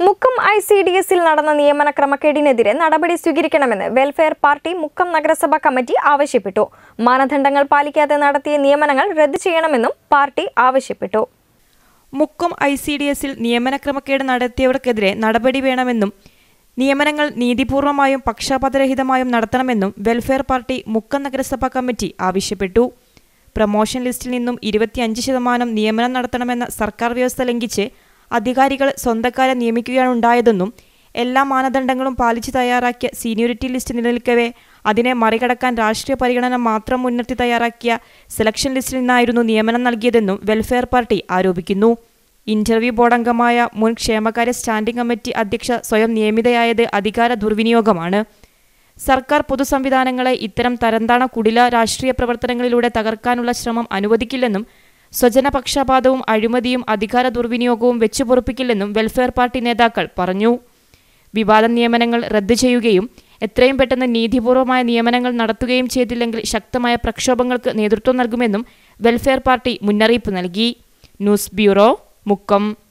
Mukkam I C D എസിൽ നടന്ന നിയമന ക്രമക്കേടിനെതിരെ നടപടി സ്വീകരിക്കണമെന്ന് വെൽഫെയർ പാർട്ടി മുക്കം നഗരസഭ കമ്മിറ്റി ആവശ്യപ്പെട്ടു മാനദണ്ഡങ്ങൾ പാലിക്കാതെ നടത്തിയ നിയമനങ്ങൾ റദ്ദു ചെയ്യണമെന്നും പാർട്ടി ആവശ്യപ്പെട്ടു മുക്കം ഐ സി ഡി എസിൽ നിയമനക്രമക്കേട് നടത്തിയവർക്കെതിരെ നടപടി വേണമെന്നും നിയമനങ്ങൾ നീതിപൂർവമായും പക്ഷപാതരഹിതമായും നടത്തണമെന്നും വെൽഫെയർ പാർട്ടി മുക്കം നഗരസഭാ കമ്മിറ്റി ആവശ്യപ്പെട്ടു പ്രമോഷൻ ലിസ്റ്റിൽ നിന്നും ഇരുപത്തിയഞ്ച് ശതമാനം നിയമനം നടത്തണമെന്ന സർക്കാർ വ്യവസ്ഥ ലംഘിച്ച് അധികാരികൾ സ്വന്തക്കാരെ നിയമിക്കുകയാണ് ഉണ്ടായതെന്നും എല്ലാ മാനദണ്ഡങ്ങളും പാലിച്ച് തയ്യാറാക്കിയ സീനിയോറിറ്റി ലിസ്റ്റ് നിലനിൽക്കവേ അതിനെ മറികടക്കാൻ രാഷ്ട്രീയ പരിഗണന മാത്രം മുൻനിർത്തി തയ്യാറാക്കിയ സെലക്ഷൻ ലിസ്റ്റിൽ നിന്നായിരുന്നു നിയമനം നൽകിയതെന്നും വെൽഫെയർ പാർട്ടി ആരോപിക്കുന്നു ഇന്റർവ്യൂ ബോർഡ് അംഗമായ മുൻ ക്ഷേമകാര്യ സ്റ്റാൻഡിംഗ് കമ്മിറ്റി അധ്യക്ഷ സ്വയം നിയമിതയായത് അധികാര ദുർവിനിയോഗമാണ് സർക്കാർ പൊതുസംവിധാനങ്ങളെ ഇത്തരം തരംതാണ കുടില രാഷ്ട്രീയ പ്രവർത്തനങ്ങളിലൂടെ തകർക്കാനുള്ള ശ്രമം അനുവദിക്കില്ലെന്നും സ്വജനപക്ഷപാതവും അഴിമതിയും അധികാര ദുർവിനിയോഗവും വെച്ചുപൊറുപ്പിക്കില്ലെന്നും വെൽഫെയർ പാർട്ടി നേതാക്കൾ പറഞ്ഞു വിവാദ നിയമനങ്ങൾ റദ്ദു ചെയ്യുകയും എത്രയും പെട്ടെന്ന് നീതിപൂർവമായ നിയമനങ്ങൾ നടത്തുകയും ചെയ്തില്ലെങ്കിൽ ശക്തമായ പ്രക്ഷോഭങ്ങൾക്ക് നേതൃത്വം നൽകുമെന്നും വെൽഫെയർ പാർട്ടി മുന്നറിയിപ്പ് നൽകി ന്യൂസ് ബ്യൂറോ മുക്കം